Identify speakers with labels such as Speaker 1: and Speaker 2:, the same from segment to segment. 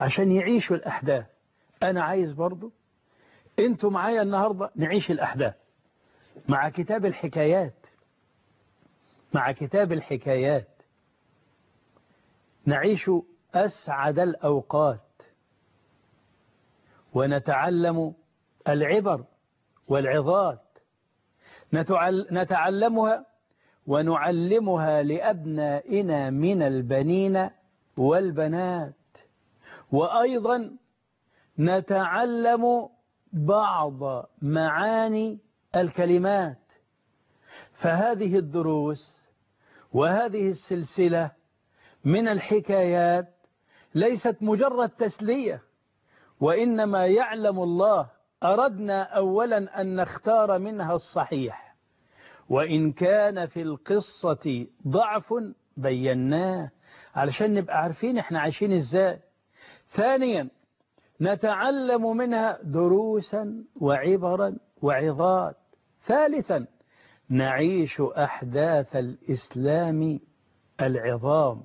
Speaker 1: عشان يعيشوا الأحداث أنا عايز برضو أنتوا معايا النهاردة نعيش الأحداث مع كتاب الحكايات مع كتاب الحكايات نعيش أسعد الأوقات ونتعلم العبر والعظات نتعلمها ونعلمها لأبنائنا من البنين والبنات وأيضا نتعلم بعض معاني الكلمات فهذه الدروس وهذه السلسلة من الحكايات ليست مجرد تسلية وإنما يعلم الله أردنا أولا أن نختار منها الصحيح وإن كان في القصة ضعف بيناه علشان نبقى عارفين احنا عايشين ازاي ثانيا نتعلم منها دروسا وعبرا وعظات ثالثا نعيش أحداث الإسلام العظام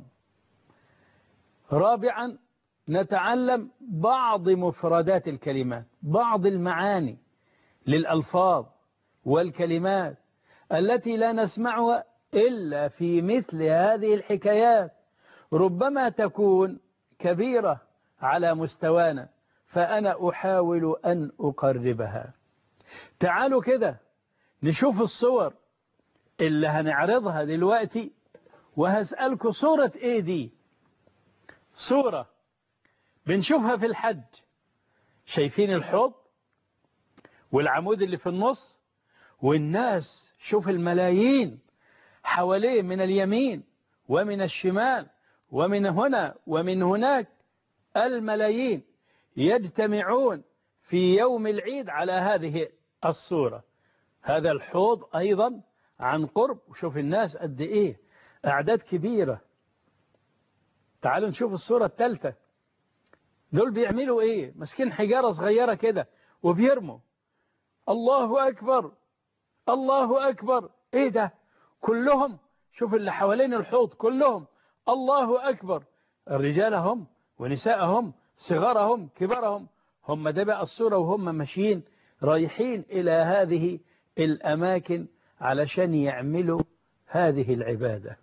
Speaker 1: رابعا نتعلم بعض مفردات الكلمات بعض المعاني للألفاظ والكلمات التي لا نسمعها إلا في مثل هذه الحكايات ربما تكون كبيرة على مستوانا فأنا أحاول أن أقربها تعالوا كده نشوف الصور اللي هنعرضها دلوقتي وهسألكم صورة ايه دي صورة بنشوفها في الحج شايفين الحوض والعمود اللي في النص والناس شوف الملايين حواليه من اليمين ومن الشمال ومن هنا ومن هناك الملايين يجتمعون في يوم العيد على هذه الصورة هذا الحوض أيضا عن قرب وشوف الناس قد إيه أعداد كبيرة تعالوا نشوف الصورة الثالثة دول بيعملوا إيه مسكين حجارة صغيرة كده وبيرموا الله أكبر الله أكبر إيه ده كلهم شوف اللي حوالين الحوض كلهم الله أكبر الرجال ونساءهم صغارهم كبارهم هم ده بقى الصورة وهم ماشيين رايحين إلى هذه الأماكن علشان يعملوا هذه العبادة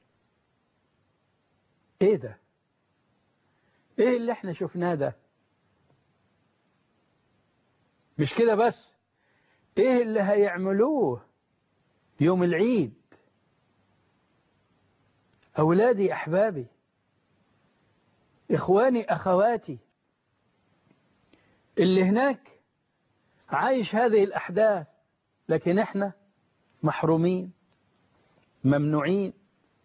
Speaker 1: إيه ده إيه اللي احنا شفناه ده مش كده بس إيه اللي هيعملوه يوم العيد أولادي أحبابي إخواني أخواتي اللي هناك عايش هذه الأحداث لكن احنا محرومين ممنوعين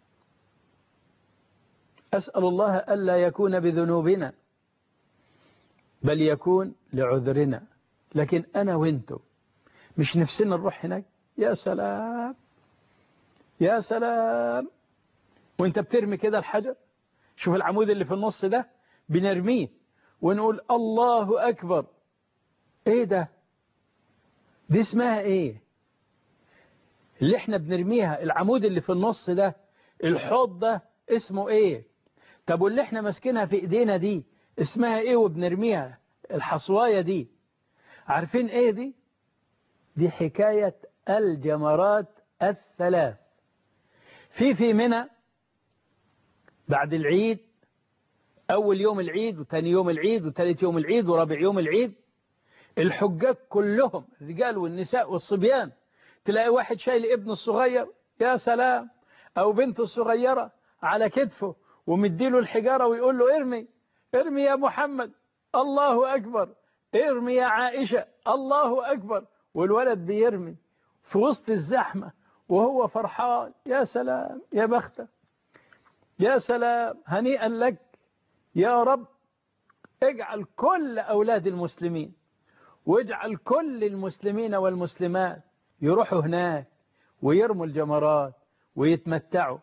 Speaker 1: أسأل الله ألا يكون بذنوبنا بل يكون لعذرنا لكن أنا وانتو مش نفسنا نروح هناك يا سلام يا سلام وانت بترمي كده الحجر شوف العمود اللي في النص ده بنرميه ونقول الله أكبر ايه ده دي اسمها ايه اللي احنا بنرميها العمود اللي في النص ده الحوض ده اسمه ايه طب واللي احنا ماسكينها في ايدينا دي اسمها ايه وبنرميها الحصواية دي عارفين ايه دي دي حكاية الجمرات الثلاث في في منى بعد العيد أول يوم العيد وثاني يوم العيد وثالث يوم العيد ورابع يوم العيد الحجاج كلهم الرجال والنساء والصبيان تلاقي واحد شايل ابنه الصغير يا سلام أو بنته الصغيرة على كتفه ومديله الحجارة ويقول له ارمي ارمي يا محمد الله أكبر ارمي يا عائشة الله أكبر والولد بيرمي في وسط الزحمة وهو فرحان يا سلام يا بخته يا سلام هنيئا لك يا رب اجعل كل أولاد المسلمين واجعل كل المسلمين والمسلمات يروحوا هناك ويرموا الجمرات ويتمتعوا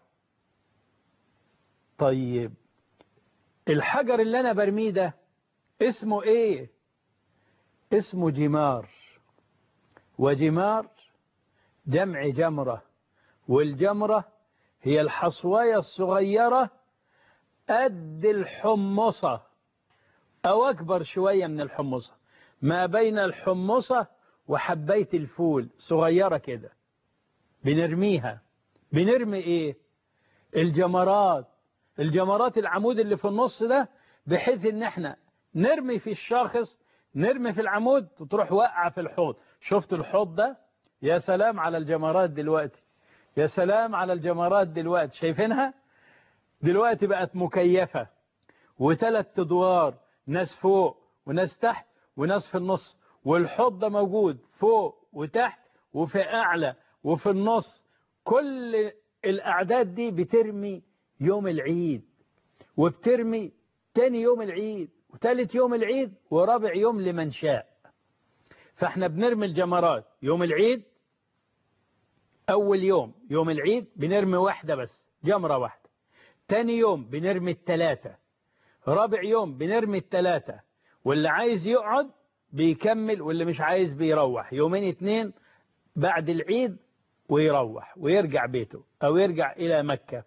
Speaker 1: طيب الحجر اللي أنا برميه ده اسمه ايه اسمه جمار وجمار جمع جمرة والجمرة هي الحصواية الصغيرة قد الحمصة أو أكبر شوية من الحمصة ما بين الحمصة وحبيت الفول صغيرة كده بنرميها بنرمي إيه الجمرات الجمرات العمود اللي في النص ده بحيث ان احنا نرمي في الشاخص نرمي في العمود وتروح وقع في الحوض شفت الحوض ده يا سلام على الجمرات دلوقتي يا سلام على الجمرات دلوقتي شايفينها دلوقتي بقت مكيفة وثلاث ادوار ناس فوق وناس تحت وناس في النص والحوض ده موجود فوق وتحت وفي أعلى وفي النص كل الأعداد دي بترمي يوم العيد وبترمي تاني يوم العيد وثالث يوم العيد ورابع يوم لمن شاء فاحنا بنرمي الجمرات يوم العيد أول يوم يوم العيد بنرمي واحدة بس جمرة واحدة تاني يوم بنرمي التلاتة رابع يوم بنرمي التلاتة واللي عايز يقعد بيكمل واللي مش عايز بيروح يومين اتنين بعد العيد ويروح ويرجع بيته أو يرجع إلى مكة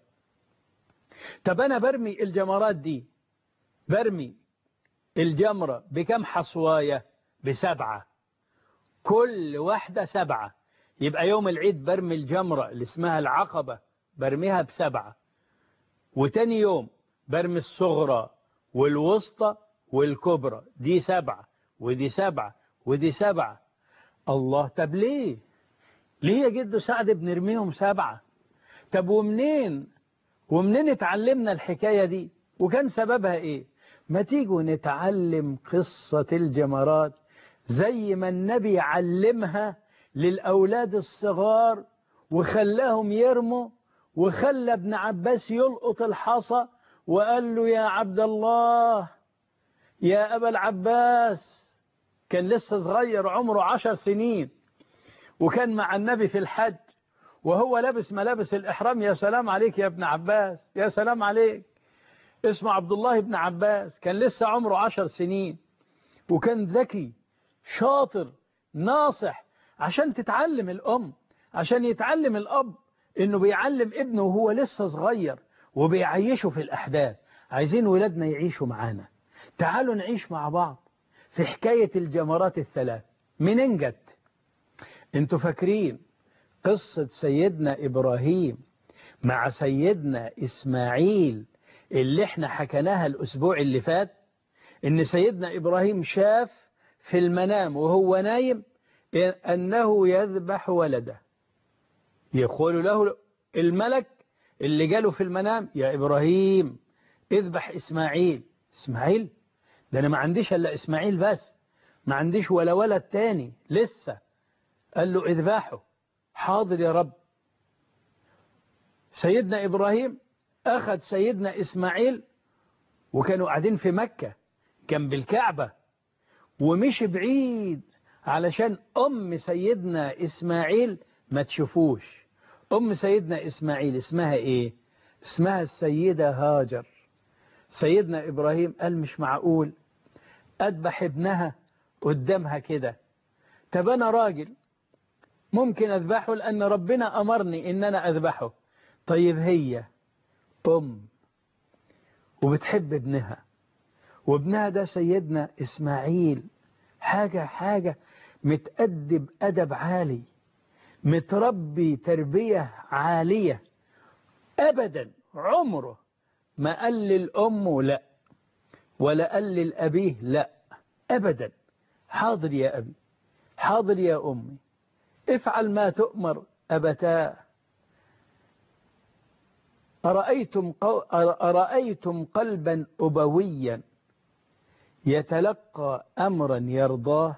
Speaker 1: طب أنا برمي الجمرات دي برمي الجمرة بكم حصواية بسبعة كل واحدة سبعة يبقى يوم العيد برمي الجمرة اللي اسمها العقبة برميها بسبعة وتاني يوم برمي الصغرى والوسطى والكبرى دي سبعة ودي سبعة ودي سبعة الله طب ليه ليه يا جدو سعد بنرميهم سبعة طب ومنين ومنين اتعلمنا الحكاية دي وكان سببها ايه ما تيجوا نتعلم قصة الجمرات زي ما النبي علمها للأولاد الصغار وخلاهم يرموا وخلى ابن عباس يلقط الحصى وقال له يا عبد الله يا أبا العباس كان لسه صغير عمره عشر سنين وكان مع النبي في الحج وهو لابس ملابس الإحرام يا سلام عليك يا ابن عباس يا سلام عليك اسمه عبد الله بن عباس كان لسه عمره عشر سنين وكان ذكي شاطر ناصح عشان تتعلم الأم عشان يتعلم الأب إنه بيعلم ابنه وهو لسه صغير وبيعيشه في الأحداث عايزين ولادنا يعيشوا معانا تعالوا نعيش مع بعض في حكاية الجمرات الثلاث منين جت انتوا فاكرين قصة سيدنا إبراهيم مع سيدنا إسماعيل اللي احنا حكناها الأسبوع اللي فات إن سيدنا إبراهيم شاف في المنام وهو نايم أنه يذبح ولده يقول له الملك اللي جاله في المنام يا إبراهيم اذبح إسماعيل إسماعيل ده أنا ما عنديش إلا إسماعيل بس ما عنديش ولا ولد تاني لسه قال له اذبحه حاضر يا رب سيدنا إبراهيم أخذ سيدنا إسماعيل وكانوا قاعدين في مكة جنب الكعبة ومشي بعيد علشان أم سيدنا إسماعيل ما تشوفوش أم سيدنا إسماعيل اسمها إيه اسمها السيدة هاجر سيدنا إبراهيم قال مش معقول أذبح ابنها قدامها كده طب أنا راجل ممكن أذبحه لأن ربنا أمرني إن أنا أذبحه طيب هي أم وبتحب ابنها وابنها ده سيدنا إسماعيل حاجة حاجة متأدب أدب عالي متربي تربية عالية أبدا عمره ما قال للأم لا ولا قال للأبيه لا أبدا حاضر يا أبي حاضر يا أمي افعل ما تؤمر أبتاه أرأيتم, أرأيتم قلبا أبويا يتلقى أمرا يرضاه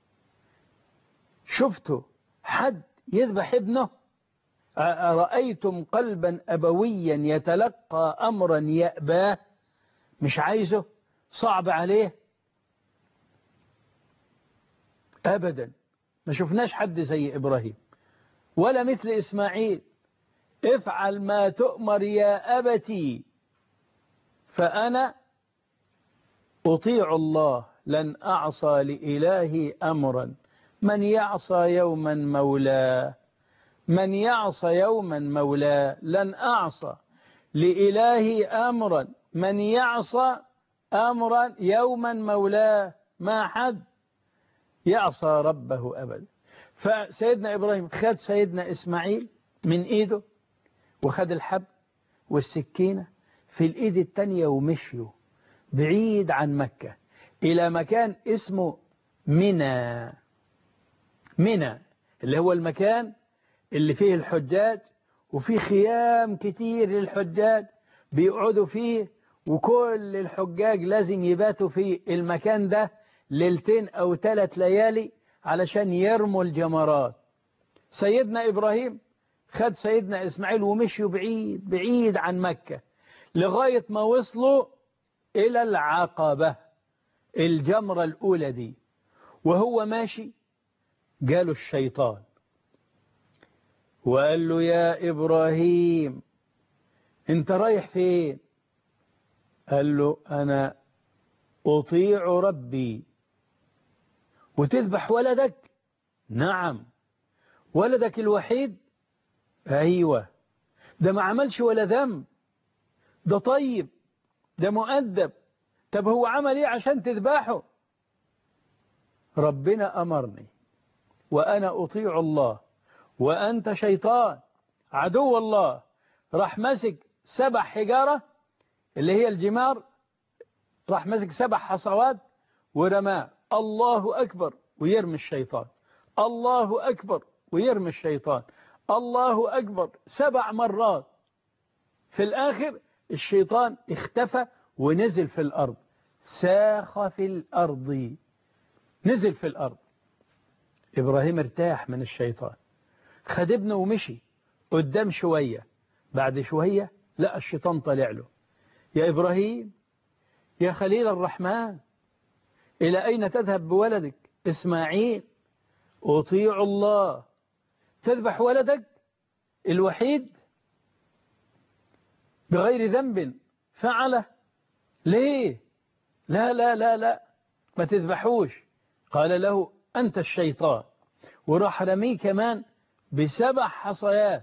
Speaker 1: شفتوا حد يذبح ابنه أرأيتم قلبا أبويا يتلقى أمرا يأباه مش عايزه صعب عليه أبدا ما شفناش حد زي إبراهيم ولا مثل إسماعيل افعل ما تؤمر يا أبتي فأنا أطيع الله لن أعصى لإلهي أمرا من يعصى يوما مولاه من يعصى يوما مولاه لن أعصى لإلهي أمرا من يعصى أمرا يوما مولاه ما حد يعصى ربه أبدا فسيدنا إبراهيم خد سيدنا إسماعيل من إيده وخد الحب والسكينة في الإيد التانية ومشيوا بعيد عن مكة إلى مكان اسمه منى منى اللي هو المكان اللي فيه الحجاج وفيه خيام كتير للحجاج بيقعدوا فيه وكل الحجاج لازم يباتوا في المكان ده ليلتين أو ثلاث ليالي علشان يرموا الجمرات سيدنا إبراهيم خد سيدنا إسماعيل ومشيوا بعيد بعيد عن مكة لغاية ما وصلوا إلى العقبة الجمرة الأولى دي وهو ماشي قالوا الشيطان وقال له يا إبراهيم انت رايح فين قال له أنا أطيع ربي وتذبح ولدك نعم ولدك الوحيد أيوة ده ما عملش ولا ذنب ده طيب ده مؤدب طب هو عمل ايه عشان تذبحه ربنا أمرني وأنا أطيع الله وأنت شيطان عدو الله راح مسك سبع حجارة اللي هي الجمار راح مسك سبع حصوات ورماه الله أكبر ويرمي الشيطان الله أكبر ويرمي الشيطان الله أكبر سبع مرات في الآخر الشيطان اختفى ونزل في الأرض ساخ في الأرض نزل في الأرض إبراهيم ارتاح من الشيطان خد ابنه ومشي قدام شوية بعد شوية لقى الشيطان طلع له يا إبراهيم يا خليل الرحمن إلى أين تذهب بولدك إسماعيل أطيع الله تذبح ولدك الوحيد بغير ذنب فعله ليه لا لا لا لا ما تذبحوش قال له أنت الشيطان وراح رميه كمان بسبع حصيات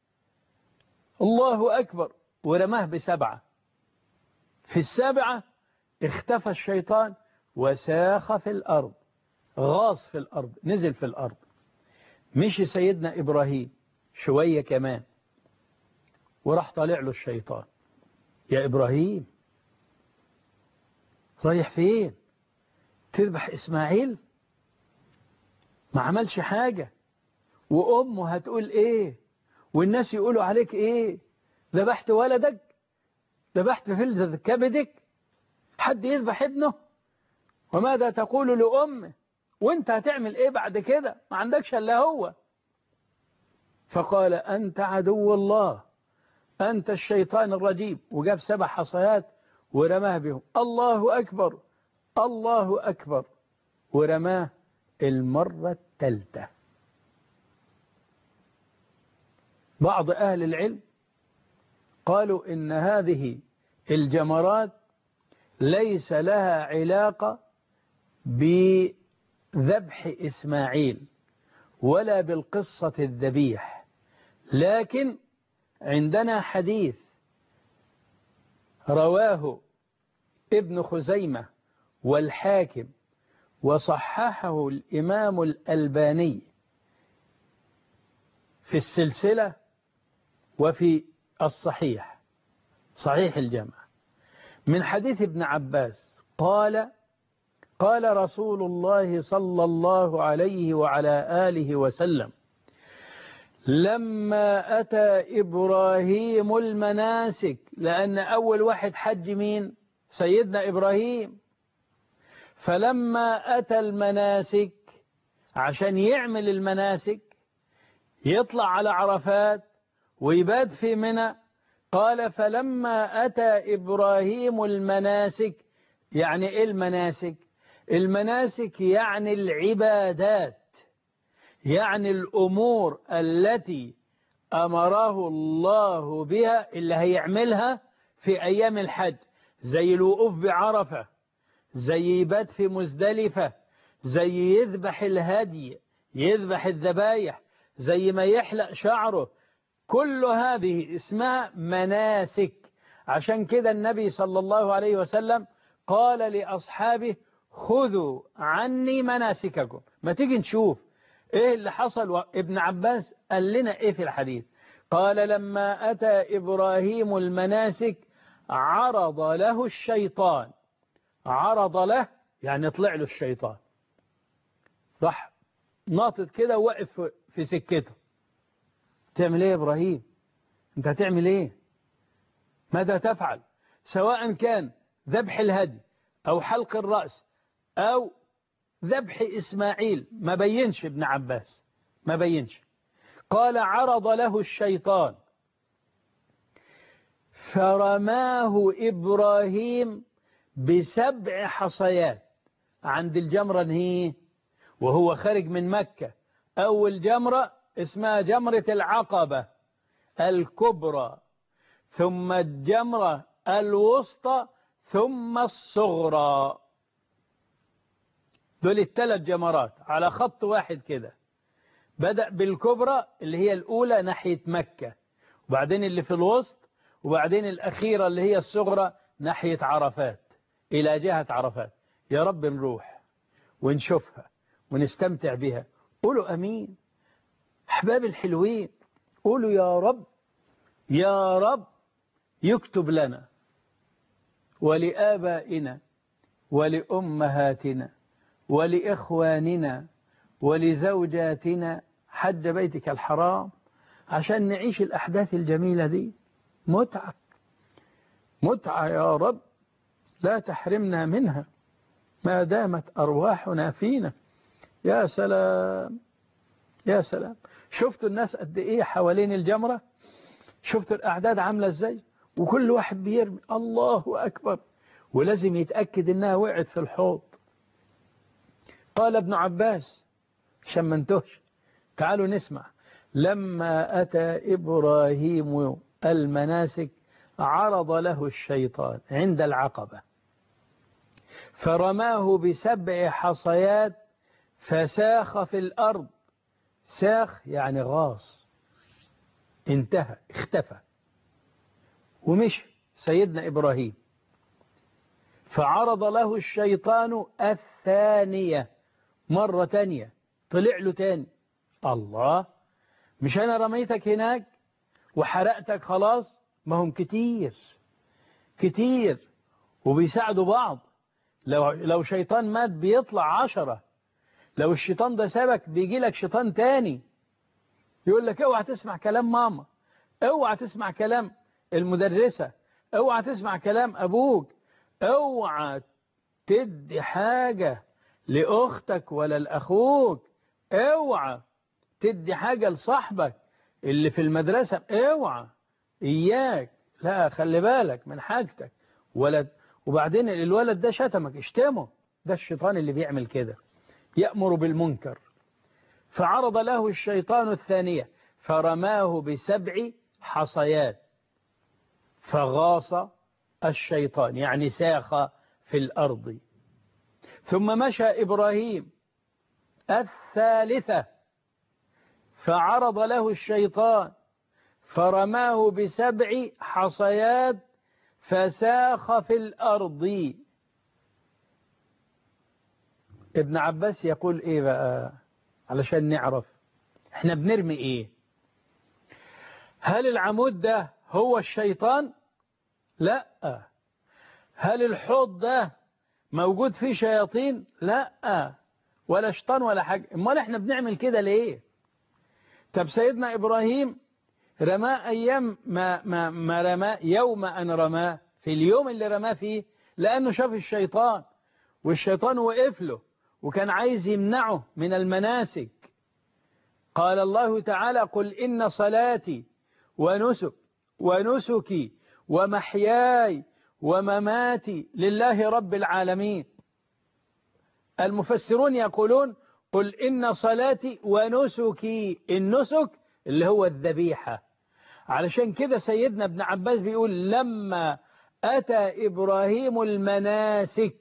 Speaker 1: الله أكبر ورماه بسبعة في السابعة اختفى الشيطان وساخ في الأرض غاص في الأرض نزل في الأرض مشي سيدنا إبراهيم شوية كمان وراح طالع له الشيطان يا إبراهيم رايح فين تذبح إسماعيل ما عملش حاجة وأمه هتقول إيه والناس يقولوا عليك إيه ذبحت ولدك ذبحت فلذة كبدك حد يذبح ابنه وماذا تقول لأمه وانت هتعمل ايه بعد كده ما عندكش الا هو فقال أنت عدو الله أنت الشيطان الرجيم وجاب سبع حصيات ورماه بهم الله أكبر الله أكبر ورماه المرة الثالثة بعض أهل العلم قالوا إن هذه الجمرات ليس لها علاقة بذبح إسماعيل ولا بالقصة الذبيح لكن عندنا حديث رواه ابن خزيمة والحاكم وصححه الإمام الألباني في السلسلة وفي الصحيح صحيح الجمع من حديث ابن عباس قال قال رسول الله صلى الله عليه وعلى آله وسلم لما أتى إبراهيم المناسك لأن أول واحد حج مين سيدنا إبراهيم فلما أتى المناسك عشان يعمل المناسك يطلع على عرفات ويبات في منى قال فلما أتى إبراهيم المناسك يعني إيه المناسك المناسك يعني العبادات يعني الأمور التي أمره الله بها اللي هيعملها في أيام الحج زي الوقوف بعرفة زي يبات في مزدلفة زي يذبح الهدي يذبح الذبايح زي ما يحلق شعره كل هذه اسمها مناسك عشان كده النبي صلى الله عليه وسلم قال لأصحابه خذوا عني مناسككم ما تيجي نشوف ايه اللي حصل ابن عباس قال لنا ايه في الحديث قال لما أتى إبراهيم المناسك عرض له الشيطان عرض له يعني طلع له الشيطان راح ناطط كده وقف في سكته تعمل ايه يا إبراهيم انت هتعمل ايه ماذا تفعل سواء كان ذبح الهدي أو حلق الرأس أو ذبح إسماعيل ما بينش ابن عباس ما بينش قال عرض له الشيطان فرماه إبراهيم بسبع حصيات عند الجمرة هي وهو خارج من مكة أول جمرة اسمها جمرة العقبة الكبرى ثم الجمرة الوسطى ثم الصغرى دول الثلاث جمرات على خط واحد كده بدأ بالكبرى اللي هي الأولى ناحية مكة وبعدين اللي في الوسط وبعدين الأخيرة اللي هي الصغرى ناحية عرفات إلى جهة عرفات يا رب نروح ونشوفها ونستمتع بها قولوا أمين أحباب الحلوين قولوا يا رب يا رب يكتب لنا ولآبائنا ولأمهاتنا ولإخواننا ولزوجاتنا حج بيتك الحرام عشان نعيش الأحداث الجميلة دي متعة متعة يا رب لا تحرمنا منها ما دامت أرواحنا فينا يا سلام يا سلام شفتوا الناس قد إيه حوالين الجمرة شفتوا الأعداد عاملة إزاي وكل واحد بيرمي الله أكبر ولازم يتأكد إنها وقعت في الحوض قال ابن عباس عشان ما انتهش تعالوا نسمع لما أتى إبراهيم المناسك عرض له الشيطان عند العقبة فرماه بسبع حصيات فساخ في الأرض ساخ يعني غاص انتهى اختفى ومشي سيدنا إبراهيم فعرض له الشيطان الثانية مرة تانية طلع له تاني الله مش أنا رميتك هناك وحرقتك خلاص ما هم كتير كتير وبيساعدوا بعض لو, لو شيطان مات بيطلع عشرة لو الشيطان ده سابك بيجي لك شيطان تاني يقول لك اوعى تسمع كلام ماما اوعى تسمع كلام المدرسة اوعى تسمع كلام ابوك اوعى تدي حاجة لأختك ولا لأخوك اوعى تدي حاجة لصاحبك اللي في المدرسة اوعى إياك لا خلي بالك من حاجتك ولد وبعدين الولد ده شتمك اشتمه ده الشيطان اللي بيعمل كده يأمر بالمنكر فعرض له الشيطان الثانية فرماه بسبع حصيات فغاص الشيطان يعني ساخ في الأرض ثم مشى إبراهيم الثالثة فعرض له الشيطان فرماه بسبع حصيات فساخ في الأرض ابن عباس يقول ايه بقى علشان نعرف احنا بنرمي ايه هل العمود ده هو الشيطان لا هل الحوض ده موجود فيه شياطين لا ولا شيطان ولا حاجة امال احنا بنعمل كده ليه طب سيدنا إبراهيم رماه أيام ما, ما, ما رماه يوم أن رماه في اليوم اللي رماه فيه لأنه شاف الشيطان والشيطان وقف له وكان عايز يمنعه من المناسك قال الله تعالى قل إن صلاتي ونسك ونسكي ومحياي ومماتي لله رب العالمين المفسرون يقولون قل إن صلاتي ونسكي النسك اللي هو الذبيحة علشان كده سيدنا ابن عباس بيقول لما أتى إبراهيم المناسك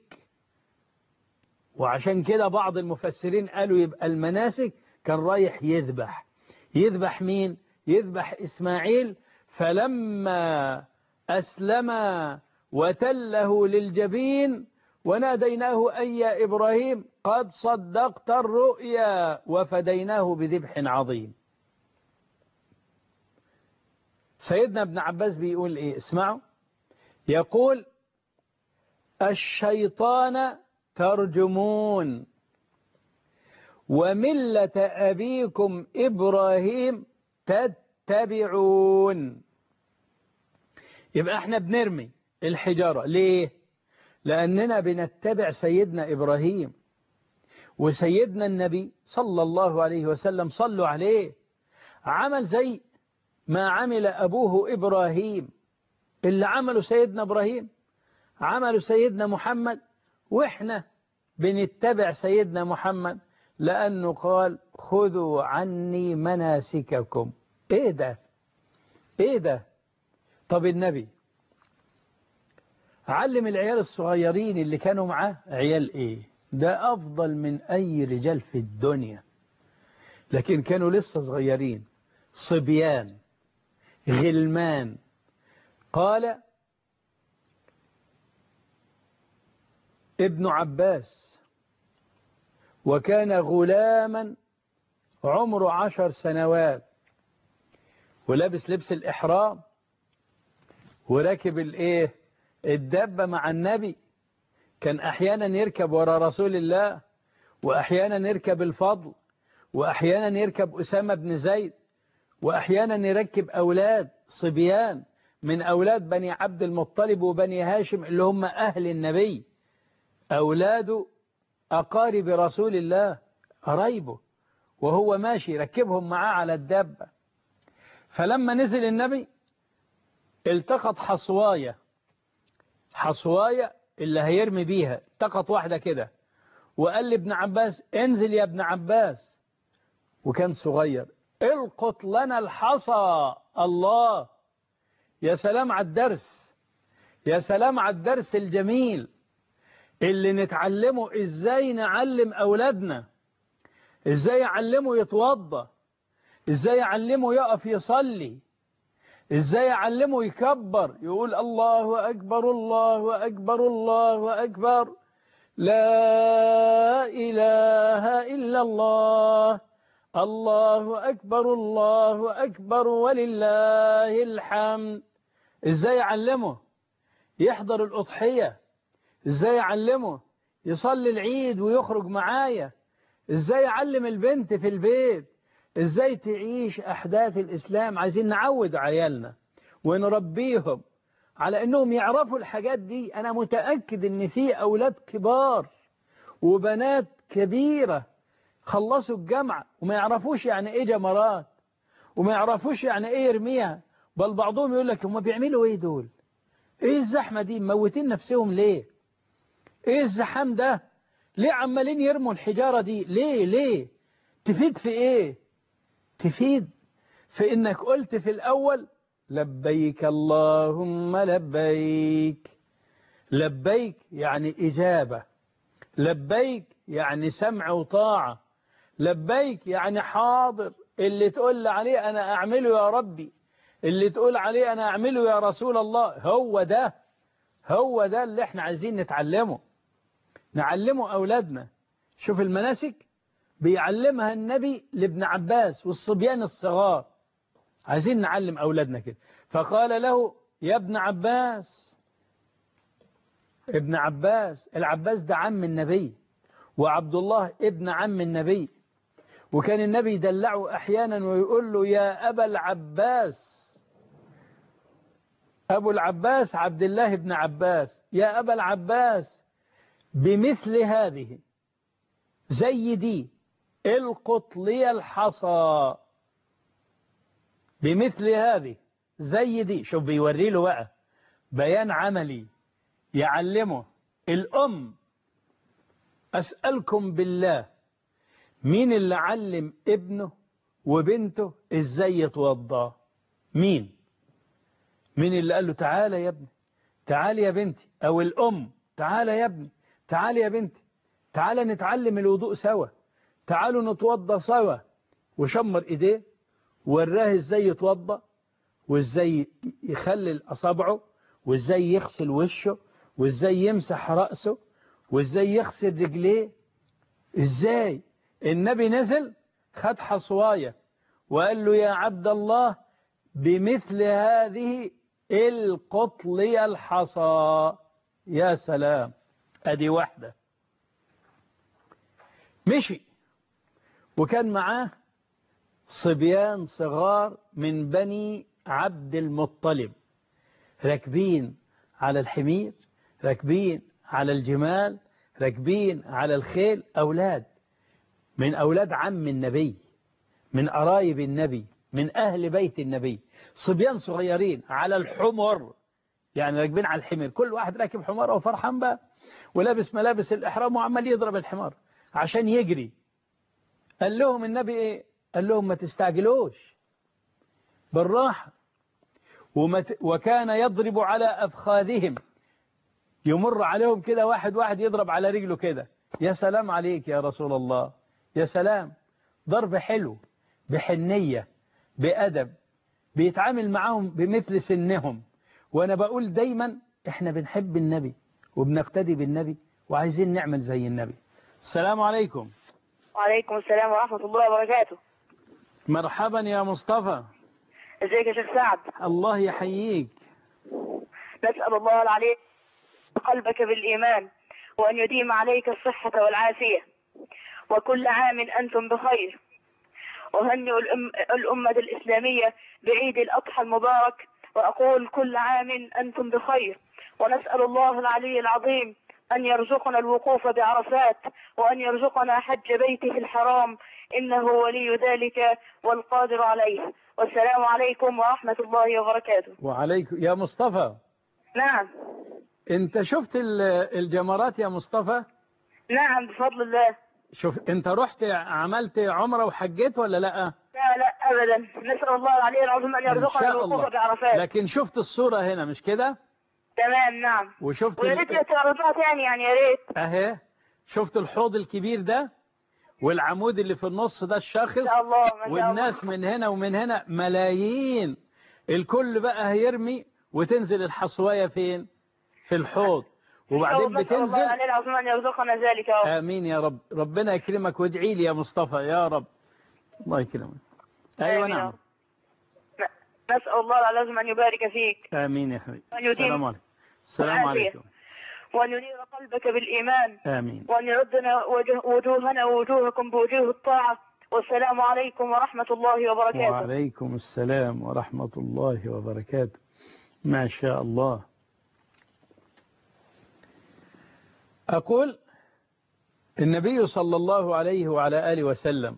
Speaker 1: وعشان كده بعض المفسرين قالوا يبقى المناسك كان رايح يذبح يذبح مين يذبح إسماعيل فلما أسلم وتله للجبين وناديناه أي يا إبراهيم قد صدقت الرؤيا وفديناه بذبح عظيم سيدنا ابن عباس بيقول إيه اسمعوا يقول الشيطان ترجمون وملة أبيكم إبراهيم تتبعون يبقى احنا بنرمي الحجارة ليه لأننا بنتبع سيدنا إبراهيم وسيدنا النبي صلى الله عليه وسلم صلوا عليه عمل زي ما عمل أبوه إبراهيم اللي عمله سيدنا إبراهيم عمله سيدنا محمد وإحنا بنتبع سيدنا محمد لأنه قال خذوا عني مناسككم إيه ده إيه ده طب النبي علم العيال الصغيرين اللي كانوا معاه عيال إيه ده أفضل من أي رجال في الدنيا لكن كانوا لسه صغيرين صبيان غلمان قال ابن عباس وكان غلاما عمره عشر سنوات ولابس لبس الإحرام وراكب الايه الدبة مع النبي كان أحيانا يركب وراء رسول الله وأحيانا يركب الفضل وأحيانا يركب أسامة بن زيد وأحيانا يركب أولاد صبيان من أولاد بني عبد المطلب وبني هاشم اللي هم أهل النبي أولاد أقارب رسول الله قرايبه وهو ماشي ركبهم معاه على الدابة فلما نزل النبي التقط حصواية حصواية اللي هيرمي بيها التقط واحدة كده وقال لابن عباس انزل يا ابن عباس وكان صغير القط لنا الحصى الله يا سلام على الدرس يا سلام على الدرس الجميل اللي نتعلمه ازاي نعلم اولادنا ازاي يعلمه يتوضى ازاي يعلمه يقف يصلي ازاي يعلمه يكبر يقول الله اكبر الله اكبر الله اكبر لا اله الا الله الله اكبر الله اكبر ولله الحمد ازاي يعلمه يحضر الاضحيه ازاي يعلمه يصلي العيد ويخرج معايا ازاي يعلم البنت في البيت ازاي تعيش احداث الاسلام عايزين نعود عيالنا ونربيهم على انهم يعرفوا الحاجات دي انا متأكد ان في اولاد كبار وبنات كبيرة خلصوا الجامعة وما يعرفوش يعني ايه جمرات وما يعرفوش يعني ايه يرميها بل بعضهم يقول لك هم بيعملوا ايه دول ايه الزحمة دي موتين نفسهم ليه ايه الزحام ده ليه عمالين يرموا الحجارة دي ليه ليه تفيد في ايه تفيد في انك قلت في الاول لبيك اللهم لبيك لبيك يعني اجابة لبيك يعني سمع وطاعة لبيك يعني حاضر اللي تقول عليه انا اعمله يا ربي اللي تقول عليه انا اعمله يا رسول الله هو ده هو ده اللي احنا عايزين نتعلمه نعلمه أولادنا شوف المناسك بيعلمها النبي لابن عباس والصبيان الصغار عايزين نعلم أولادنا كده فقال له يا ابن عباس ابن عباس العباس ده عم النبي وعبد الله ابن عم النبي وكان النبي يدلعه أحيانا ويقول له يا أبا العباس أبو العباس عبد الله بن عباس يا أبا العباس بمثل هذه زي دي القط لي الحصى بمثل هذه زي دي شوف بيوري له بقى بيان عملي يعلمه الأم أسألكم بالله مين اللي علم ابنه وبنته ازاي يتوضى مين مين اللي قال له تعالى يا ابني تعالى يا بنتي او الام تعالى يا ابني تعالى يا بنتي تعالى نتعلم الوضوء سوا تعالوا نتوضى سوا وشمر ايديه وراه ازاي يتوضى وازاي يخلل اصابعه وازاي يغسل وشه وازاي يمسح رأسه وازاي يغسل رجليه ازاي النبي نزل خد حصواية وقال له يا عبد الله بمثل هذه القطلي الحصى يا سلام ادي واحدة مشي وكان معاه صبيان صغار من بني عبد المطلب راكبين على الحمير راكبين على الجمال راكبين على الخيل أولاد من أولاد عم النبي من قرايب النبي من أهل بيت النبي صبيان صغيرين على الحمر يعني راكبين على الحمير كل واحد راكب حمار وفرحان بقى ولابس ملابس الإحرام وعمال يضرب الحمار عشان يجري قال لهم النبي إيه قال لهم ما تستعجلوش بالراحة ومت وكان يضرب على أفخاذهم يمر عليهم كده واحد واحد يضرب على رجله كده يا سلام عليك يا رسول الله يا سلام ضرب حلو بحنية بأدب بيتعامل معهم بمثل سنهم وأنا بقول دايما احنا بنحب النبي وبنقتدي بالنبي وعايزين نعمل زي النبي السلام عليكم
Speaker 2: وعليكم السلام ورحمة الله وبركاته
Speaker 1: مرحبا يا مصطفى
Speaker 2: ازيك يا شيخ سعد
Speaker 1: الله يحييك
Speaker 2: نسأل الله العلي قلبك بالإيمان وأن يديم عليك الصحة والعافية وكل عام أنتم بخير أهنئ الأم الأمة الإسلامية بعيد الأضحى المبارك وأقول كل عام أنتم بخير ونسأل الله العلي العظيم أن يرزقنا الوقوف بعرفات وأن يرزقنا حج بيته الحرام إنه ولي ذلك والقادر عليه والسلام عليكم ورحمة الله وبركاته
Speaker 1: وعليكم يا مصطفى
Speaker 2: نعم
Speaker 1: انت شفت ال- الجمرات يا مصطفى
Speaker 2: نعم بفضل الله
Speaker 1: شوف انت رحت عملت عمرة وحجيت ولا لا
Speaker 2: لا لا أبدا نسأل الله العلي العظيم أن
Speaker 1: ان
Speaker 2: يرزقنا
Speaker 1: شاء
Speaker 2: الوقوف
Speaker 1: الله
Speaker 2: بعرفات
Speaker 1: لكن شفت الصورة هنا مش كده
Speaker 2: تمام نعم
Speaker 1: وشفت
Speaker 2: ويا
Speaker 1: ال-
Speaker 2: ريت تعرفها تاني يعني يا ريت
Speaker 1: اهي شفت الحوض الكبير ده والعمود اللي في النص ده الشاخص
Speaker 2: إن شاء الله ما شاء الله
Speaker 1: والناس من هنا ومن هنا ملايين الكل بقى هيرمي وتنزل الحصواية فين في الحوض وبعدين
Speaker 2: نسأل الله
Speaker 1: بتنزل
Speaker 2: العلي العظيم أن يرزقنا ذلك يا رب
Speaker 1: آمين يا رب ربنا يكرمك وادعي لي يا مصطفى يا رب الله يكرمك أيوة
Speaker 2: آمين يا
Speaker 1: نعم
Speaker 2: رب. نسأل الله العلي العظيم أن يبارك فيك
Speaker 1: آمين يا حبيبي
Speaker 2: وأن يديم
Speaker 1: السلام عليكم السلام
Speaker 2: والعافية.
Speaker 1: عليكم
Speaker 2: وأن ينير قلبك بالإيمان
Speaker 1: آمين
Speaker 2: وأن يردنا وجه- وجوهنا ووجوهكم بوجوه الطاعة والسلام عليكم ورحمة الله وبركاته
Speaker 1: وعليكم السلام ورحمة الله وبركاته ما شاء الله أقول النبي صلى الله عليه وعلى آله وسلم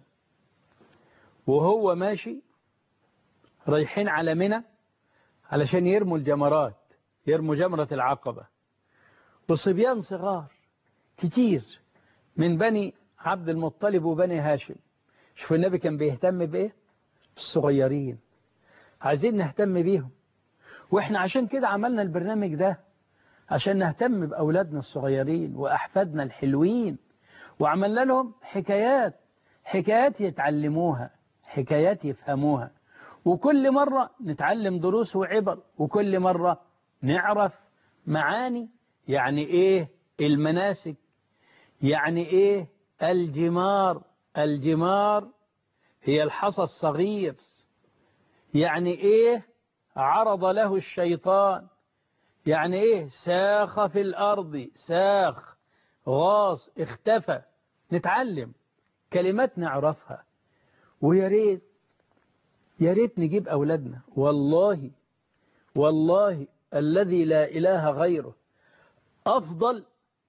Speaker 1: وهو ماشي رايحين على منى علشان يرموا الجمرات يرموا جمرة العقبة وصبيان صغار كتير من بني عبد المطلب وبني هاشم شوف النبي كان بيهتم بإيه الصغيرين عايزين نهتم بيهم واحنا عشان كده عملنا البرنامج ده عشان نهتم بأولادنا الصغيرين وأحفادنا الحلوين وعملنا لهم حكايات حكايات يتعلموها حكايات يفهموها وكل مرة نتعلم دروس وعبر وكل مرة نعرف معاني يعني ايه المناسك يعني ايه الجمار الجمار هي الحصى الصغير يعني ايه عرض له الشيطان يعني ايه ساخ في الارض ساخ غاص اختفى نتعلم كلمات نعرفها ويا ريت يا ريت نجيب اولادنا والله والله الذي لا اله غيره افضل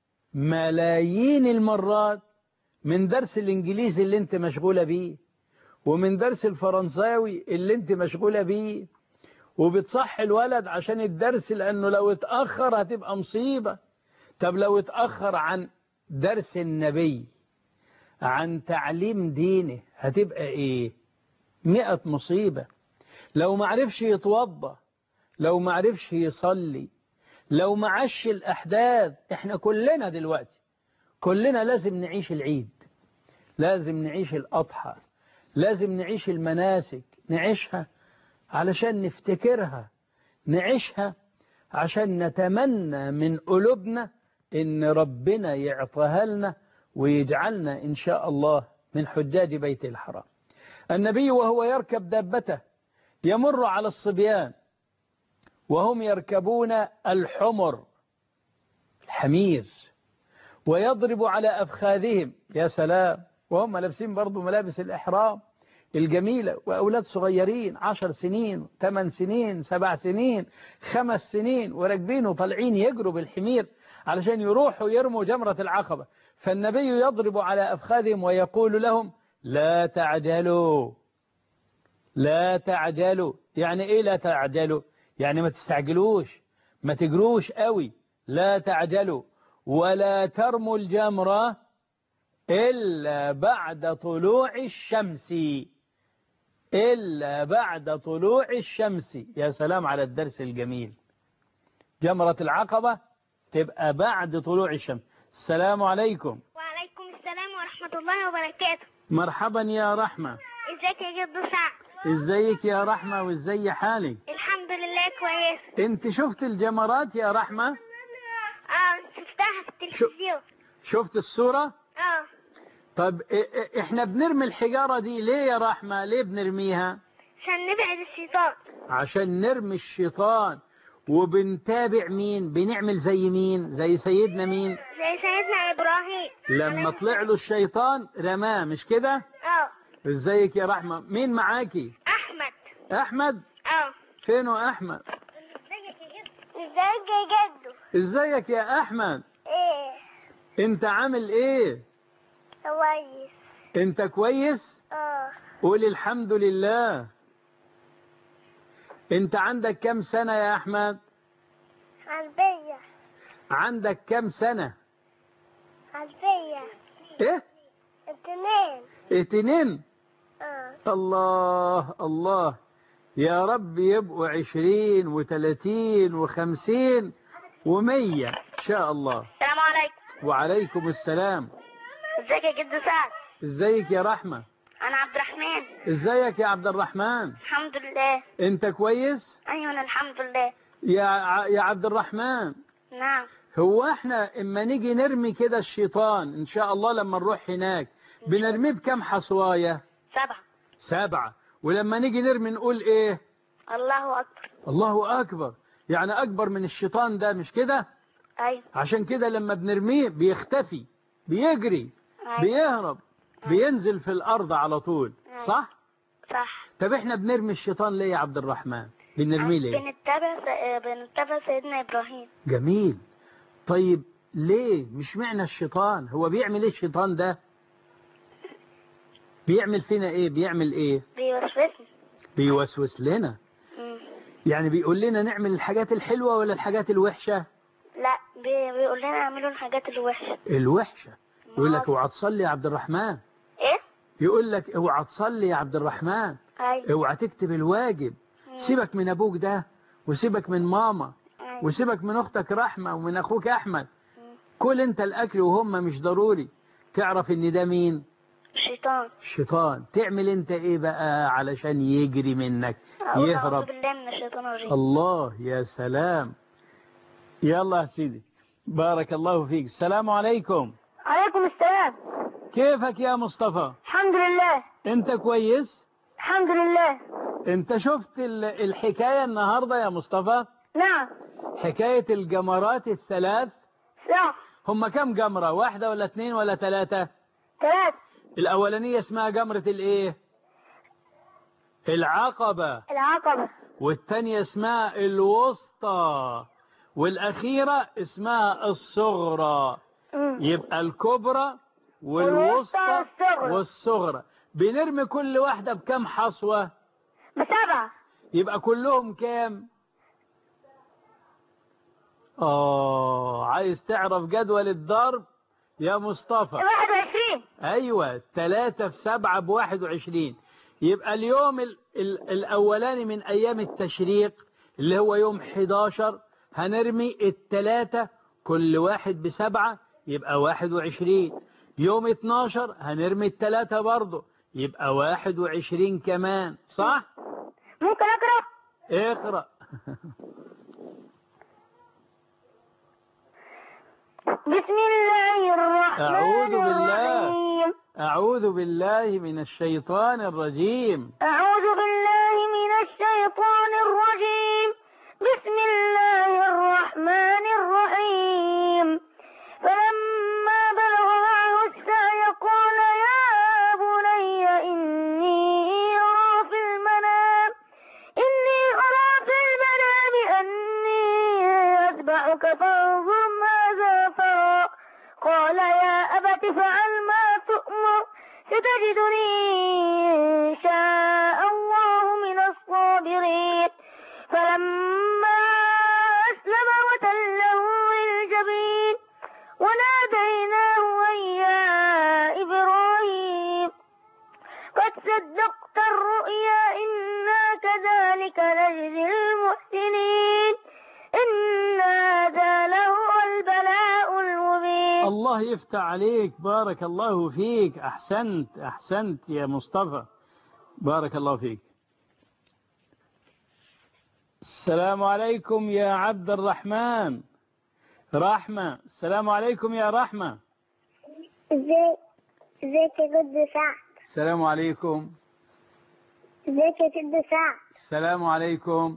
Speaker 1: ملايين المرات من درس الانجليزي اللي انت مشغولة بيه ومن درس الفرنساوي اللي انت مشغولة بيه وبتصح الولد عشان الدرس لانه لو اتأخر هتبقى مصيبة طب لو اتأخر عن درس النبي عن تعليم دينه هتبقى ايه مئة مصيبة لو معرفش يتوضى لو معرفش يصلي لو معش الأحداث احنا كلنا دلوقتي كلنا لازم نعيش العيد لازم نعيش الأضحى لازم نعيش المناسك نعيشها علشان نفتكرها نعيشها عشان نتمنى من قلوبنا إن ربنا يعطيها لنا ويجعلنا إن شاء الله من حجاج بيت الحرام النبي وهو يركب دابته يمر على الصبيان وهم يركبون الحمر الحمير ويضرب على أفخاذهم يا سلام وهم لابسين برضو ملابس الإحرام الجميلة وأولاد صغيرين عشر سنين ثمان سنين سبع سنين خمس سنين وراكبين وطالعين يجروا بالحمير علشان يروحوا يرموا جمرة العقبة فالنبي يضرب على أفخاذهم ويقول لهم لا تعجلوا لا تعجلوا يعني إيه لا تعجلوا يعني ما تستعجلوش ما تجروش قوي لا تعجلوا ولا ترموا الجمرة إلا بعد طلوع الشمس إلا بعد طلوع الشمس يا سلام على الدرس الجميل جمرة العقبة تبقى بعد طلوع الشمس السلام عليكم
Speaker 3: وعليكم السلام ورحمة الله وبركاته
Speaker 1: مرحبا يا رحمة
Speaker 3: ازيك يا جد سعد
Speaker 1: ازيك يا رحمة وازاي حالك
Speaker 3: الحمد لله كويس
Speaker 1: انت شفت الجمرات يا رحمة
Speaker 3: اه شفتها في التلفزيون
Speaker 1: شفت الصورة
Speaker 3: اه
Speaker 1: طب إ- إ- احنا بنرمي الحجارة دي ليه يا رحمة ليه بنرميها
Speaker 3: عشان نبعد الشيطان
Speaker 1: عشان نرمي الشيطان وبنتابع مين بنعمل زي مين زي سيدنا مين
Speaker 3: زي سيدنا ابراهيم
Speaker 1: لما طلع له الشيطان رماه مش كده
Speaker 3: اه
Speaker 1: ازيك يا رحمة مين معاكي
Speaker 3: احمد
Speaker 1: احمد
Speaker 3: اه
Speaker 1: فينه احمد
Speaker 3: ازيك يا جدو ازيك يا جدو
Speaker 1: ازيك يا احمد
Speaker 3: ايه
Speaker 1: انت عامل ايه
Speaker 3: كويس
Speaker 1: انت كويس
Speaker 3: اه
Speaker 1: قول الحمد لله انت عندك كم سنة يا احمد
Speaker 3: عالبية
Speaker 1: عندك كم سنة
Speaker 3: عالبية
Speaker 1: ايه
Speaker 3: اتنين
Speaker 1: اتنين
Speaker 3: اه
Speaker 1: الله الله يا رب يبقوا عشرين وثلاثين وخمسين ومية إن شاء الله
Speaker 3: السلام عليكم
Speaker 1: وعليكم السلام
Speaker 3: ازيك يا جدو سعد
Speaker 1: ازيك يا رحمة
Speaker 3: انا عبد الرحمن
Speaker 1: ازيك يا عبد الرحمن
Speaker 3: الحمد لله
Speaker 1: انت كويس
Speaker 3: ايوه أنا الحمد لله
Speaker 1: يا ع- يا عبد الرحمن
Speaker 3: نعم
Speaker 1: هو احنا اما نيجي نرمي كده الشيطان ان شاء الله لما نروح هناك بنرميه بكم حصواية
Speaker 3: سبعة
Speaker 1: سبعة ولما نيجي نرمي نقول ايه
Speaker 3: الله اكبر
Speaker 1: الله اكبر يعني اكبر من الشيطان ده مش كده
Speaker 3: ايوه
Speaker 1: عشان كده لما بنرميه بيختفي بيجري
Speaker 3: ايوه
Speaker 1: بيهرب بينزل في الارض على طول صح
Speaker 3: صح
Speaker 1: طب احنا بنرمي الشيطان ليه يا عبد الرحمن بنرميه ليه
Speaker 3: بنتبع س- بنتبع سيدنا ابراهيم
Speaker 1: جميل طيب ليه مش معنى الشيطان هو بيعمل ايه الشيطان ده بيعمل فينا ايه بيعمل ايه
Speaker 3: بيوسوسني
Speaker 1: بيوسوس لنا
Speaker 3: مم.
Speaker 1: يعني بيقول لنا نعمل الحاجات الحلوة ولا الحاجات الوحشة
Speaker 3: لا بي- بيقول لنا اعملوا الحاجات الوحشة
Speaker 1: الوحشة يقول لك اوعى تصلي يا عبد الرحمن
Speaker 3: ايه
Speaker 1: يقول لك اوعى تصلي يا عبد الرحمن
Speaker 3: ايوه
Speaker 1: اوعى تكتب الواجب سيبك من ابوك ده وسيبك من ماما
Speaker 3: أيوة.
Speaker 1: وسيبك من اختك رحمة ومن اخوك احمد كل انت الاكل وهم مش ضروري تعرف ان ده مين
Speaker 3: الشيطان
Speaker 1: الشيطان تعمل انت ايه بقى علشان يجري منك
Speaker 3: أعوذ
Speaker 1: يهرب
Speaker 3: بالله من الشيطان الرجيم
Speaker 1: الله يا سلام يلا يا سيدي بارك الله فيك السلام عليكم
Speaker 3: عليكم السلام
Speaker 1: كيفك يا مصطفى
Speaker 3: الحمد لله
Speaker 1: انت كويس
Speaker 3: الحمد لله
Speaker 1: انت شفت ال- الحكاية النهاردة يا مصطفى
Speaker 3: نعم
Speaker 1: حكاية الجمرات الثلاث
Speaker 3: صح
Speaker 1: هم كم جمرة واحدة ولا اثنين ولا ثلاثة
Speaker 3: ثلاث
Speaker 1: الأولانية اسمها جمرة الايه العقبة
Speaker 3: العقبة
Speaker 1: والثانية اسمها الوسطى والأخيرة اسمها الصغرى
Speaker 3: مم.
Speaker 1: يبقى الكبرى
Speaker 3: والوسطى
Speaker 1: والوسطى
Speaker 3: والصغرى.
Speaker 1: والصغرى بنرمي كل واحدة بكم حصوة
Speaker 3: بسبعة
Speaker 1: يبقى كلهم كام آه عايز تعرف جدول الضرب يا مصطفى
Speaker 3: واحد وعشرين
Speaker 1: أيوة ثلاثة في سبعة بواحد وعشرين يبقى اليوم ال ال الأولاني من أيام التشريق اللي هو يوم 11 هنرمي الثلاثة كل واحد بسبعة يبقى واحد وعشرين يوم 12 هنرمي الثلاثة برضه يبقى واحد وعشرين كمان صح؟
Speaker 3: ممكن أقرأ
Speaker 1: اقرأ
Speaker 3: بسم الله الرحمن
Speaker 1: أعوذ بالله.
Speaker 3: الرحيم
Speaker 1: أعوذ بالله من الشيطان الرجيم
Speaker 3: أعوذ بالله من الشيطان الرجيم بسم الله الرحمن الرحيم فلما بلغ معه السعي قال يا بني إني أرى في المنام إني أرى في المنام أني أذبحك فانظر ماذا ترى قال يا أبت فعل ما تؤمر ستجدني إن شاء الله من الصابرين فلما أسلم وتله للجبين وناديناه أن يا إبراهيم قد صدقت الرؤيا إنا كذلك نجزي المحسنين إن هذا لهو البلاء المبين
Speaker 1: الله يفتح عليك بارك الله فيك أحسنت أحسنت يا مصطفى بارك الله فيك السلام عليكم يا عبد الرحمن رحمة السلام عليكم يا رحمة
Speaker 3: ازيك ازيك يا جد سعد
Speaker 1: السلام عليكم
Speaker 3: ازيك يا جد سعد
Speaker 1: السلام عليكم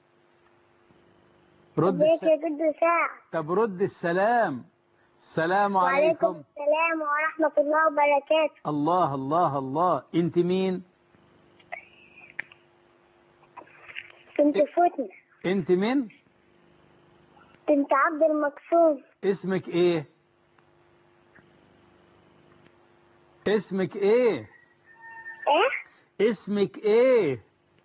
Speaker 1: رد
Speaker 3: ازيك
Speaker 1: الس...
Speaker 3: يا جد سعد
Speaker 1: طب رد السلام السلام
Speaker 3: وعليكم
Speaker 1: عليكم
Speaker 3: السلام ورحمة الله وبركاته
Speaker 1: الله الله الله انت مين
Speaker 3: كنت فتنة
Speaker 1: انت مين
Speaker 3: كنت عبد المقصود
Speaker 1: اسمك ايه اسمك ايه
Speaker 3: ايه
Speaker 1: اسمك ايه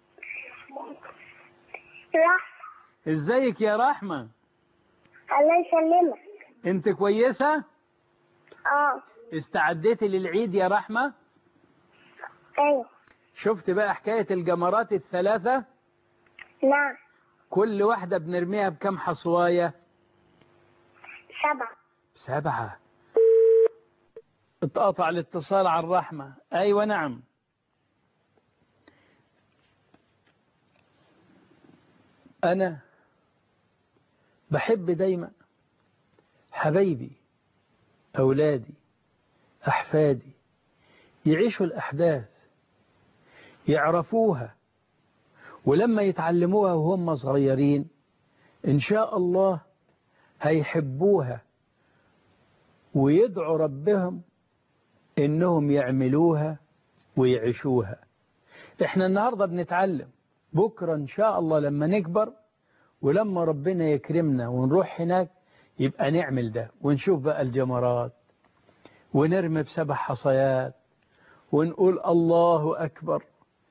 Speaker 3: رحمة
Speaker 1: ازيك يا رحمة
Speaker 3: الله يسلمك
Speaker 1: انت كويسة
Speaker 3: اه
Speaker 1: استعديتي للعيد يا رحمة
Speaker 3: ايوه
Speaker 1: شفت بقى حكاية الجمرات الثلاثة
Speaker 3: نعم
Speaker 1: كل واحدة بنرميها بكم حصواية
Speaker 3: سبعة
Speaker 1: سبعة اتقطع الاتصال على الرحمة أيوة نعم أنا بحب دايما حبايبي أولادي أحفادي يعيشوا الأحداث يعرفوها ولما يتعلموها وهم صغيرين إن شاء الله هيحبوها ويدعوا ربهم إنهم يعملوها ويعيشوها إحنا النهاردة بنتعلم بكرة إن شاء الله لما نكبر ولما ربنا يكرمنا ونروح هناك يبقى نعمل ده ونشوف بقى الجمرات ونرمي بسبع حصيات ونقول الله أكبر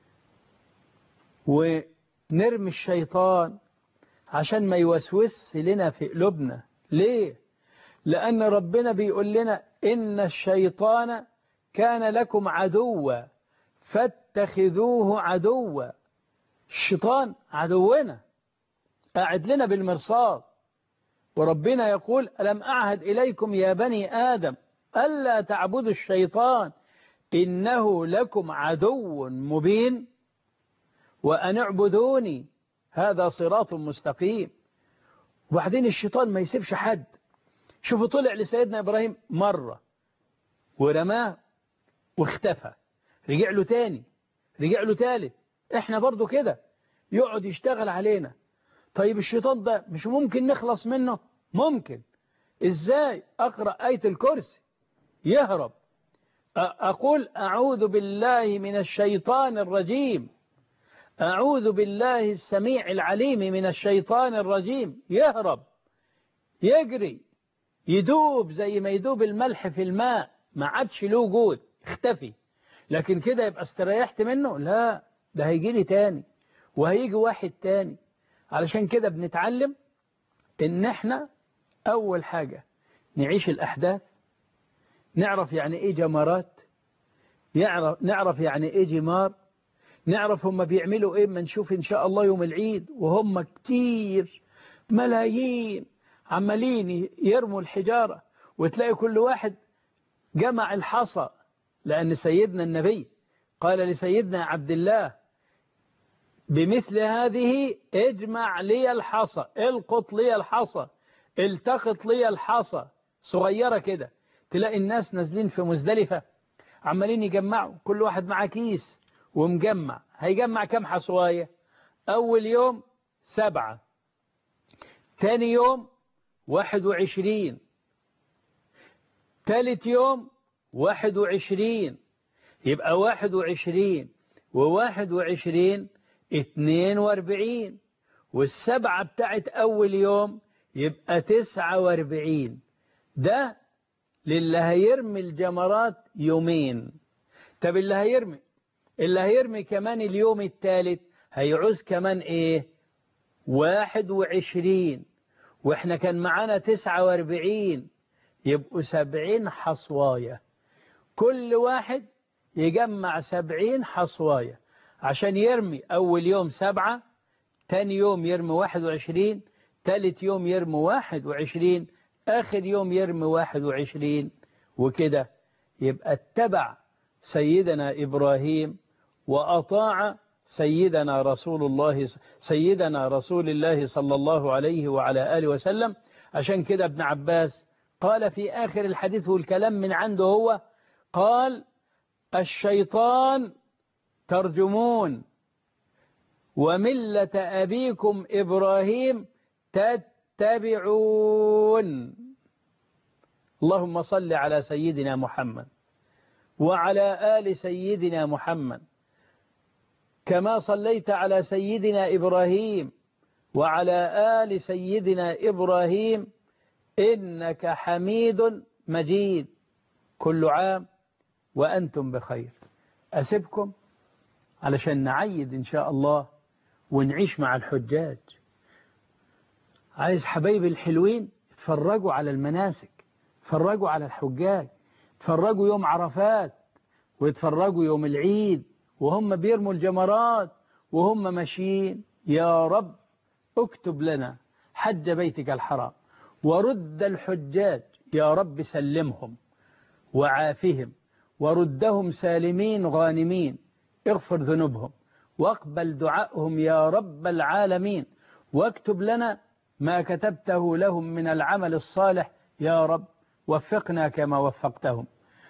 Speaker 1: ونرمي الشيطان عشان ما يوسوس لنا في قلوبنا ليه لأن ربنا بيقول لنا إن الشيطان كان لكم عدوا فاتخذوه عدوا الشيطان عدونا قاعد لنا بالمرصاد وربنا يقول ألم أعهد إليكم يا بني آدم ألا تعبدوا الشيطان إنه لكم عدو مبين وأن اعبدوني هذا صراط مستقيم وبعدين الشيطان ما يسيبش حد شوفوا طلع لسيدنا إبراهيم مرة ورماه واختفى رجع له تاني رجع له تالت احنا برضو كده يقعد يشتغل علينا طيب الشيطان ده مش ممكن نخلص منه ممكن ازاي اقرأ آية الكرسي يهرب أقول أعوذ بالله من الشيطان الرجيم أعوذ بالله السميع العليم من الشيطان الرجيم يهرب يجري يدوب زي ما يدوب الملح في الماء ما عادش له وجود اختفي لكن كده يبقى استريحت منه لا ده هيجي لي تاني وهيجي واحد تاني علشان كده بنتعلم ان احنا اول حاجة نعيش الاحداث نعرف يعني ايه جمرات يعرف نعرف يعني ايه جمار نعرف هم بيعملوا ايه ما نشوف ان شاء الله يوم العيد وهم كتير ملايين عمالين يرموا الحجارة وتلاقي كل واحد جمع الحصى لأن سيدنا النبي قال لسيدنا عبد الله بمثل هذه اجمع لي الحصى القط لي الحصى التقط لي الحصى صغيرة كده تلاقي الناس نازلين في مزدلفة عمالين يجمعوا كل واحد معاه كيس ومجمع هيجمع كم حصواية أول يوم سبعة تاني يوم واحد وعشرين تالت يوم واحد وعشرين يبقى واحد وعشرين وواحد وعشرين اتنين واربعين والسبعة بتاعت أول يوم يبقى تسعة واربعين ده للي هيرمي الجمرات يومين طب اللي هيرمي اللي هيرمي كمان اليوم الثالث هيعوز كمان ايه واحد وعشرين واحنا كان معانا تسعة واربعين يبقوا سبعين حصواية كل واحد يجمع سبعين حصواية عشان يرمي أول يوم سبعة تاني يوم يرمي واحد وعشرين تالت يوم يرمي واحد وعشرين آخر يوم يرمي واحد وعشرين وكده يبقى اتبع سيدنا إبراهيم وأطاع سيدنا رسول الله سيدنا رسول الله صلى الله عليه وعلى آله وسلم عشان كده ابن عباس قال في آخر الحديث والكلام من عنده هو قال الشيطان ترجمون وملة أبيكم إبراهيم تتبعون اللهم صل على سيدنا محمد وعلى آل سيدنا محمد كما صليت على سيدنا إبراهيم وعلى آل سيدنا إبراهيم إنك حميد مجيد كل عام وأنتم بخير أسيبكم علشان نعيد إن شاء الله ونعيش مع الحجاج عايز حبايبي الحلوين اتفرجوا على المناسك اتفرجوا على الحجاج اتفرجوا يوم عرفات ويتفرجوا يوم العيد وهم بيرموا الجمرات وهم ماشيين يا رب اكتب لنا حج بيتك الحرام ورد الحجاج يا رب سلمهم وعافهم وردهم سالمين غانمين اغفر ذنوبهم واقبل دعائهم يا رب العالمين واكتب لنا ما كتبته لهم من العمل الصالح يا رب وفقنا كما وفقتهم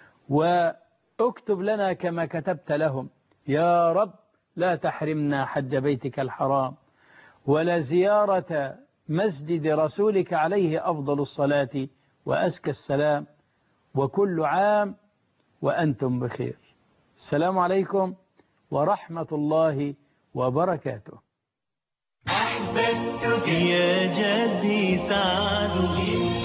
Speaker 1: واكتب لنا كما كتبت لهم يا رب لا تحرمنا حج بيتك الحرام ولا زيارة مسجد رسولك عليه أفضل الصلاة وأزكى السلام وكل عام وأنتم بخير السلام عليكم ورحمة الله وبركاته
Speaker 4: أحببتك يا جدي سعد